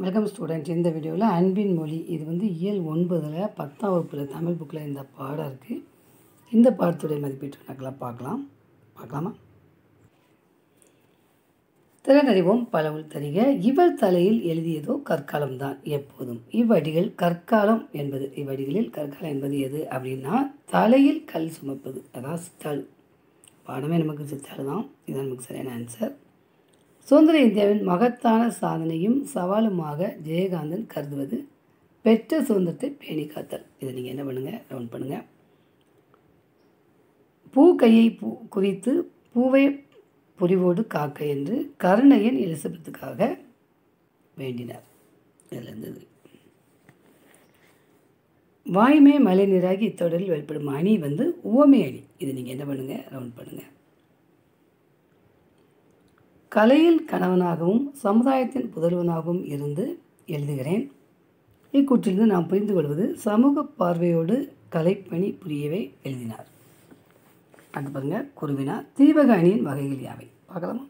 welcome students இந்த வீடியோவில் அன்பின் மொழி இது வந்து இயல் ஒன்பதில் பத்தாம் வகுப்பில் தமிழ் புக்கில் இந்த பாடம் இருக்குது இந்த பாடத்துடைய மதிப்பீட்டு கணக்கெல்லாம் பார்க்கலாம் பார்க்கலாமா திறனறிவோம் பலவுள் தருக இவர் தலையில் எழுதியதோ கற்காலம் தான் எப்போதும் இவ்வடிகள் கற்காலம் என்பது இவ்வடிகளில் கற்காலம் என்பது எது அப்படின்னா தலையில் கல் சுமப்பது அதான் சித்தாள் பாடமே நமக்கு சித்தாள் தான் இதுதான் நமக்கு சரியான ஆன்சர் சுதந்திர இந்தியாவின் மகத்தான சாதனையும் சவாலுமாக ஜெயகாந்தன் கருதுவது பெற்ற சுதந்திரத்தை பேணி காத்தல் இதை நீங்கள் என்ன பண்ணுங்கள் ரவுண்ட் பண்ணுங்கள் பூ கையை பூ குறித்து பூவை புரிவோடு காக்க என்று கருணையன் எலிசபெத்துக்காக வேண்டினார் இதில் இருந்தது வாய்மை மலை நீராகி இத்தொடரில் வெளிப்படும் அணி வந்து உவமை அணி இது நீங்கள் என்ன பண்ணுங்கள் ரவுண்ட் பண்ணுங்கள் கலையில் கணவனாகவும் சமுதாயத்தின் புதல்வனாகவும் இருந்து எழுதுகிறேன் இக்கூற்றிலிருந்து நாம் புரிந்து கொள்வது சமூக பார்வையோடு கலைப்பணி புரியவே எழுதினார் அடுத்து பாருங்க குருவினா தீபக அணியின் வகைகள் யாவை பார்க்கலாமா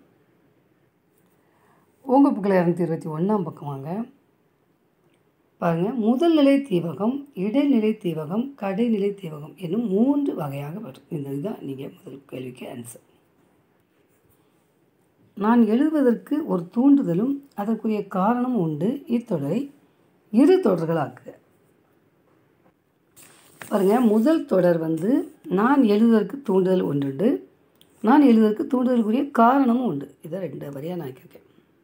உங்கள் புக்கில் இரநூத்தி இருபத்தி ஒன்றாம் பக்கம் வாங்க பாருங்கள் முதல் நிலை தீவகம் இடைநிலை தீவகம் கடைநிலை தீவகம் என்னும் மூன்று வகையாக வரும் இந்த இதுதான் நீங்கள் முதல் கேள்விக்கு ஆன்சர் நான் எழுதுவதற்கு ஒரு தூண்டுதலும் அதற்குரிய காரணமும் உண்டு இத்தொடரை இரு தொடர்களாக்குக பாருங்கள் முதல் தொடர் வந்து நான் எழுதுவதற்கு தூண்டுதல் ஒன்றுண்டு நான் எழுதுவதற்கு தூண்டுதலுக்குரிய காரணமும் உண்டு இதை ரெண்டு வரியாக நான் ஆக்கியிருக்கேன்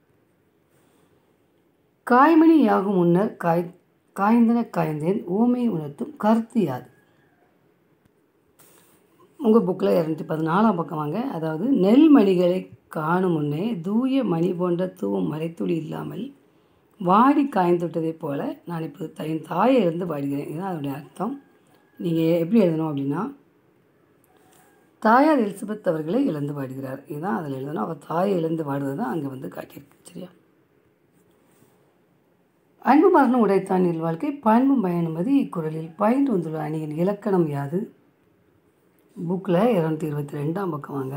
காய்மணி யாகும் முன்னர் காய் காய்ந்தன காய்ந்தேன் ஊமையை உணர்த்தும் கருத்து யாது உங்கள் புக்கில் இரநூத்தி பதினாலாம் பக்கம் வாங்க அதாவது நெல் மணிகளை காணும் முன்னே தூய மணி போன்ற தூவும் மலைத்துளி இல்லாமல் வாடி காய்ந்துவிட்டதைப் போல நான் இப்போ தன் தாயை இருந்து பாடுகிறேன் இதுதான் அதனுடைய அர்த்தம் நீங்கள் எப்படி எழுதணும் அப்படின்னா தாயார் எலிசபெத் அவர்களை இழந்து பாடுகிறார் இதுதான் அதில் எழுதணும் அவர் தாயை இழந்து பாடுவது தான் அங்கே வந்து காட்டியிருக்கு சரியா அன்பு மரணம் உடைத்தான் வாழ்க்கை பண்பும் பயனுமதி இக்குறளில் பயின்று வந்துள்ள அணியின் இலக்கணம் யாது புக்கில் இரநூத்தி இருபத்தி ரெண்டாம் பக்கம் வாங்க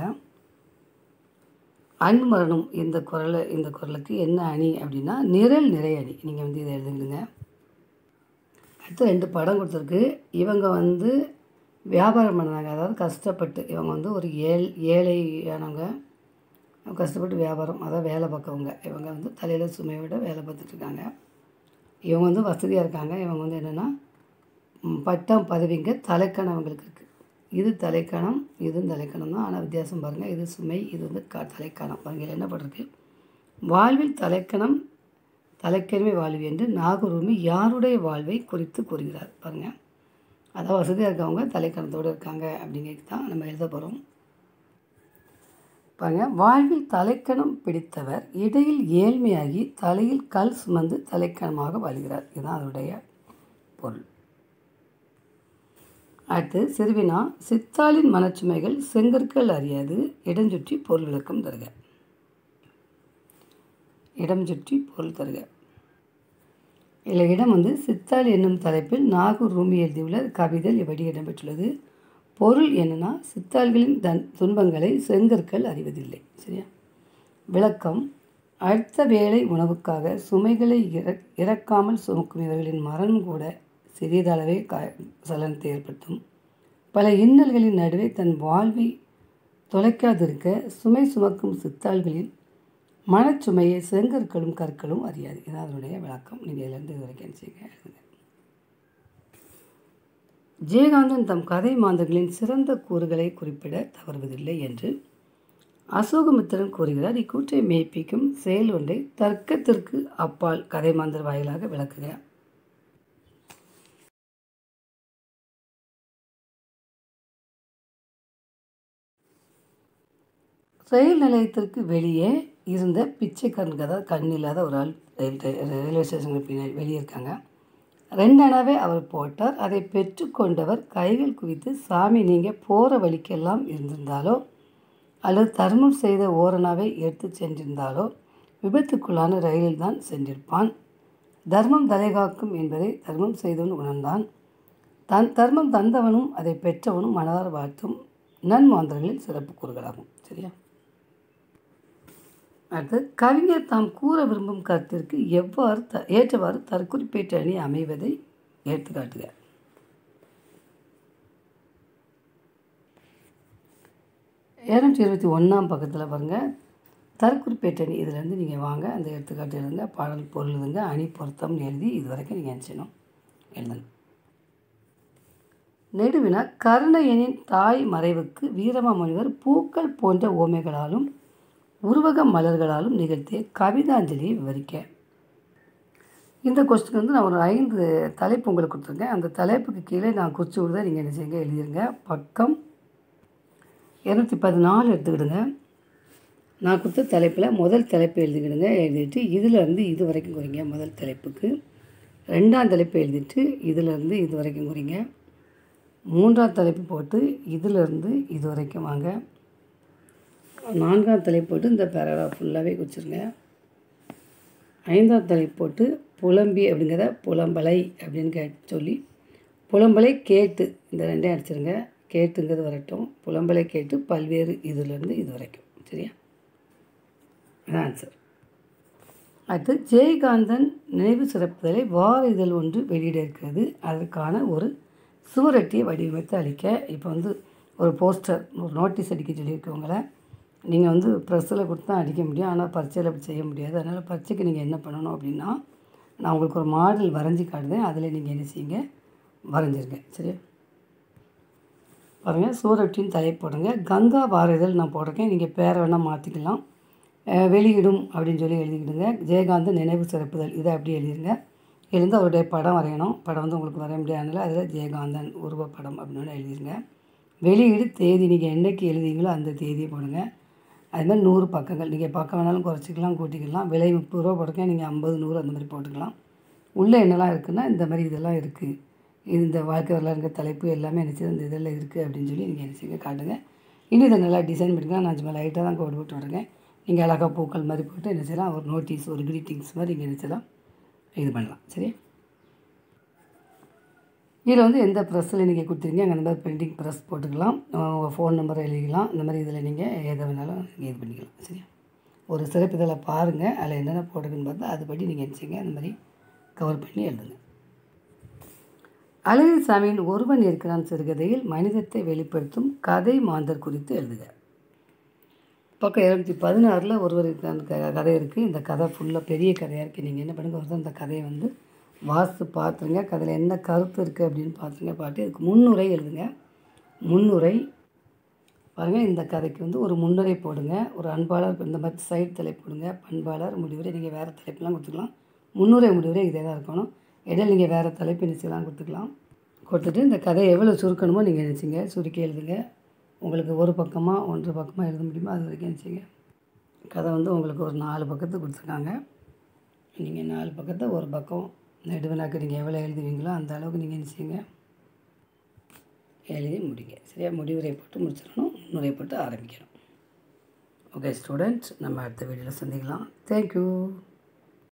அன்பு மரணம் இந்த குரலை இந்த குரலுக்கு என்ன அணி அப்படின்னா நிரல் நிறை அணி நீங்கள் வந்து இதை எழுதுங்க அடுத்து ரெண்டு படம் கொடுத்துருக்கு இவங்க வந்து வியாபாரம் பண்ணாங்க அதாவது கஷ்டப்பட்டு இவங்க வந்து ஒரு ஏழ் ஏழையானவங்க கஷ்டப்பட்டு வியாபாரம் அதாவது வேலை பார்க்கவங்க இவங்க வந்து தலையில் சுமையோட வேலை பார்த்துட்ருக்காங்க இவங்க வந்து வசதியாக இருக்காங்க இவங்க வந்து என்னென்னா பட்டம் பதவிங்க தலைக்கணவங்களுக்கு இருக்குது இது தலைக்கணம் இதுவும் தலைக்கணம் தான் ஆனால் வித்தியாசம் பாருங்கள் இது சுமை இது வந்து க தலைக்கணம் பாருங்கள் என்ன பண்ணுறது வாழ்வில் தலைக்கணம் தலைக்கணமே வாழ்வு என்று நாகரூமி யாருடைய வாழ்வை குறித்து கூறுகிறார் பாருங்கள் அதாவது வசதியாக இருக்கவங்க தலைக்கணத்தோடு இருக்காங்க அப்படிங்கிறது தான் நம்ம எழுத போகிறோம் பாருங்கள் வாழ்வில் தலைக்கணம் பிடித்தவர் இடையில் ஏழ்மையாகி தலையில் கல் சுமந்து தலைக்கணமாக வாழ்கிறார் இதுதான் அதனுடைய பொருள் அடுத்து சிறுவினா சித்தாளின் மனச்சுமைகள் செங்கற்கள் அறியாது இடஞ்சுற்றி பொருள் விளக்கம் தருக இடம் சுற்றி பொருள் தருக இதில் இடம் வந்து சித்தாள் என்னும் தலைப்பில் நாகூர் ரூமி எழுதியுள்ள கவிதை எப்படி இடம்பெற்றுள்ளது பொருள் என்னென்னா சித்தாள்களின் தன் துன்பங்களை செங்கற்கள் அறிவதில்லை சரியா விளக்கம் அடுத்த வேளை உணவுக்காக சுமைகளை இற இறக்காமல் சுமக்கும் இவர்களின் மரணம் கூட சிறிதளவே கா சலனத்தை ஏற்படுத்தும் பல இன்னல்களின் நடுவே தன் வாழ்வை தொலைக்காதிருக்க சுமை சுமக்கும் சித்தாள்களின் மனச்சுமையை செங்கற்களும் கற்களும் அறியாது இதான் அதனுடைய விளக்கம் நீங்கள் இதிலேருந்து இது வரைக்கும் செய்யுங்க எழுதுங்க ஜெயகாந்தன் தம் கதை மாந்தர்களின் சிறந்த கூறுகளை குறிப்பிட தவறுவதில்லை என்று அசோகமித்திரன் கூறுகிறார் இக்கூற்றை மெய்ப்பிக்கும் செயல் ஒன்றை தர்க்கத்திற்கு அப்பால் கதை மாந்தர் வாயிலாக விளக்குகிறார் ரயில் நிலையத்திற்கு வெளியே இருந்த பிச்சைக்காரனுக்கு அதாவது கண் இல்லாத ஒரு ஆள் ரயில் ரயில்வே ஸ்டேஷனுக்கு பின்னாடி வெளியே இருக்காங்க ரெண்டனாவே அவர் போட்டார் அதை பெற்றுக்கொண்டவர் கைகள் குவித்து சாமி நீங்கள் போகிற வழிக்கெல்லாம் இருந்திருந்தாலோ அல்லது தர்மம் செய்த ஓரணாவை எடுத்து சென்றிருந்தாலோ விபத்துக்குள்ளான ரயிலில் தான் சென்றிருப்பான் தர்மம் தலைகாக்கும் என்பதை தர்மம் செய்தவன் உணர்ந்தான் தன் தர்மம் தந்தவனும் அதை பெற்றவனும் மனதார் வாழ்த்தும் நன்மாந்தர்களில் சிறப்பு கூறுகளாகும் சரியா அடுத்து கவிஞர் தாம் கூற விரும்பும் கருத்திற்கு எவ்வாறு த ஏற்றவாறு தற்குறிப்பேற்ற அணி அமைவதை எடுத்துக்காட்டுக இரநூற்றி இருபத்தி ஒன்றாம் பக்கத்தில் பாருங்கள் தற்குறிப்பேற்ற அணி இதிலேருந்து நீங்கள் வாங்க அந்த எடுத்துக்காட்டு எழுதுங்க பாடல் பொருள் எழுதுங்க அணி பொருத்தம்னு எழுதி இது வரைக்கும் நீங்கள் நினச்சிடணும் எழுதணும் நெடுவினா கருணையனின் தாய் மறைவுக்கு வீரமாமுனிவர் பூக்கள் போன்ற ஓமைகளாலும் உருவக மலர்களாலும் நிகழ்த்திய கவிதாஞ்சலியை விவரிக்க இந்த கொஸ்டின் வந்து நான் ஒரு ஐந்து தலைப்பு உங்களுக்கு கொடுத்துருக்கேன் அந்த தலைப்புக்கு கீழே நான் குறிச்சு விடுறத நீங்கள் என்ன செய்யுங்க எழுதிருங்க பக்கம் இரநூத்தி பதினாலு எடுத்துக்கிடுங்க நான் கொடுத்த தலைப்பில் முதல் தலைப்பு எழுதிக்கிடுங்க எழுதிட்டு இதிலேருந்து இது வரைக்கும் குறிங்க முதல் தலைப்புக்கு ரெண்டாம் தலைப்பு எழுதிட்டு இதிலேருந்து இது வரைக்கும் குறிங்க மூன்றாம் தலைப்பு போட்டு இதிலேருந்து இது வரைக்கும் வாங்க நான்காம் தலைப்பு போட்டு இந்த பேராகிராஃப் ஃபுல்லாகவே குறிச்சிருங்க ஐந்தாம் தலைப்பு போட்டு புலம்பி அப்படிங்கிறத புலம்பலை அப்படின்னு கே சொல்லி புலம்பலை கேட்டு இந்த ரெண்டையும் அடிச்சிருங்க கேட்டுங்கிறது வரட்டும் புலம்பலை கேட்டு பல்வேறு இதிலேருந்து இது வரைக்கும் சரியா அதான் ஆன்சர் அடுத்து ஜெயகாந்தன் நினைவு சிறப்புதலை வார இதழ் ஒன்று வெளியிட இருக்கிறது அதற்கான ஒரு சுவரட்டியை வடிவமைத்து அளிக்க இப்போ வந்து ஒரு போஸ்டர் ஒரு நோட்டீஸ் அடிக்க சொல்லியிருக்கவங்கள நீங்கள் வந்து ப்ரெஸ்ஸில் கொடுத்து தான் அடிக்க முடியும் ஆனால் பரீட்சையில் அப்படி செய்ய முடியாது அதனால் பரீட்சைக்கு நீங்கள் என்ன பண்ணணும் அப்படின்னா நான் உங்களுக்கு ஒரு மாடல் வரைஞ்சி காட்டுதேன் அதில் நீங்கள் என்ன செய்யுங்க வரைஞ்சிருங்க சரியா பாருங்கள் சூரட்டின்னு தலைப்பு போடுங்க கங்கா வார இதழ் நான் போட்டிருக்கேன் நீங்கள் பேரை வேணால் மாற்றிக்கலாம் அஹ் வெளியிடும் அப்படின்னு சொல்லி எழுதிக்கிடுங்க ஜெயகாந்தன் நினைவு சிறப்புதல் இதை அப்படி எழுதிருங்க எழுந்து அவருடைய படம் வரையணும் படம் வந்து உங்களுக்கு வரைய முடியாதனால அதில் ஜெயகாந்தன் உருவப்படம் அப்படின்னு எழுதிருங்க வெளியீடு தேதி நீங்கள் என்றைக்கு எழுதிங்களோ அந்த தேதியை போடுங்க அது மாதிரி நூறு பக்கங்கள் நீங்கள் பக்கம் வேணாலும் குறைச்சிக்கலாம் கூட்டிக்கலாம் விலை முப்பது ரூபா போட்டிருக்கேன் நீங்கள் ஐம்பது நூறு அந்த மாதிரி போட்டுக்கலாம் உள்ளே என்னெல்லாம் இருக்குன்னா இந்த மாதிரி இதெல்லாம் இருக்குது இந்த வாழ்க்கை வரலாறுங்க தலைப்பு எல்லாமே நினச்சி இந்த இதெல்லாம் இருக்குது அப்படின்னு சொல்லி நீங்கள் நினச்சிங்க காட்டுங்க இன்னும் இதை நல்லா டிசைன் பண்ணிக்கலாம் நான் சும்மா லைட்டாக தான் கோடு போட்டு வரேங்க நீங்கள் அழகாக பூக்கள் மாதிரி போட்டு என்ன செய்யலாம் ஒரு நோட்டீஸ் ஒரு கிரீட்டிங்ஸ் மாதிரி நீங்கள் நினச்சலாம் இது பண்ணலாம் சரி இதில் வந்து எந்த ப்ரெஸ்ஸில் நீங்கள் கொடுத்துருங்க அங்கே அந்த மாதிரி பிரிண்டிங் ப்ரெஸ் போட்டுக்கலாம் உங்கள் ஃபோன் நம்பரை எழுதிக்கலாம் இந்த மாதிரி இதில் நீங்கள் எதை வேணாலும் நீங்கள் இது பண்ணிக்கலாம் சரியா ஒரு சிறப்பு இதில் பாருங்கள் அதில் என்னென்ன போட்டுருக்குன்னு பார்த்தா அதுபடி நீங்கள் நினச்சிங்க அந்த மாதிரி கவர் பண்ணி எழுதுங்க அழகிரி சாமியின் ஒருவன் இருக்கிறான் சிறுகதையில் மனிதத்தை வெளிப்படுத்தும் கதை மாந்தர் குறித்து எழுதுக பக்கம் இரநூத்தி பதினாறில் ஒருவர் இருக்கான் க- கதை இருக்குது இந்த கதை ஃபுல்லாக பெரிய கதையாக இருக்குது நீங்கள் என்ன பண்ணுங்க ஒருத்தர் இந்த கதையை வந்து வாசித்து பார்த்துருங்க கதையில் என்ன கருத்து இருக்குது அப்படின்னு பார்த்துருங்க பார்த்து இதுக்கு முன்னுரை எழுதுங்க முன்னுரை பாருங்கள் இந்த கதைக்கு வந்து ஒரு முன்னுரை போடுங்க ஒரு அன்பாளர் இந்த மாதிரி சைடு தலைப்பு போடுங்க பண்பாளர் முடிவுரை நீங்கள் வேறு தலைப்புலாம் கொடுத்துக்கலாம் முன்னுரை முடிவுரை இதே தான் இருக்கணும் இடையில நீங்கள் வேறு தலைப்பு நினச்சிலாம் கொடுத்துக்கலாம் கொடுத்துட்டு இந்த கதையை எவ்வளோ சுருக்கணுமோ நீங்கள் நினச்சிங்க சுருக்கி எழுதுங்க உங்களுக்கு ஒரு பக்கமாக ஒன்றரை பக்கமாக எழுத முடியுமோ அது வரைக்கும் நினச்சிங்க கதை வந்து உங்களுக்கு ஒரு நாலு பக்கத்து கொடுத்துருக்காங்க நீங்கள் நாலு பக்கத்தை ஒரு பக்கம் நெடுவினாக்கு நீங்கள் எவ்வளோ எழுதுவீங்களோ அந்த அளவுக்கு நீங்கள் நினச்சிங்க எழுதி முடிங்க சரியா முடிவுரை போட்டு முடிச்சிடணும் முன்னுரை போட்டு ஆரம்பிக்கணும் ஓகே ஸ்டூடெண்ட்ஸ் நம்ம அடுத்த வீடியோவில் சந்திக்கலாம் தேங்க்யூ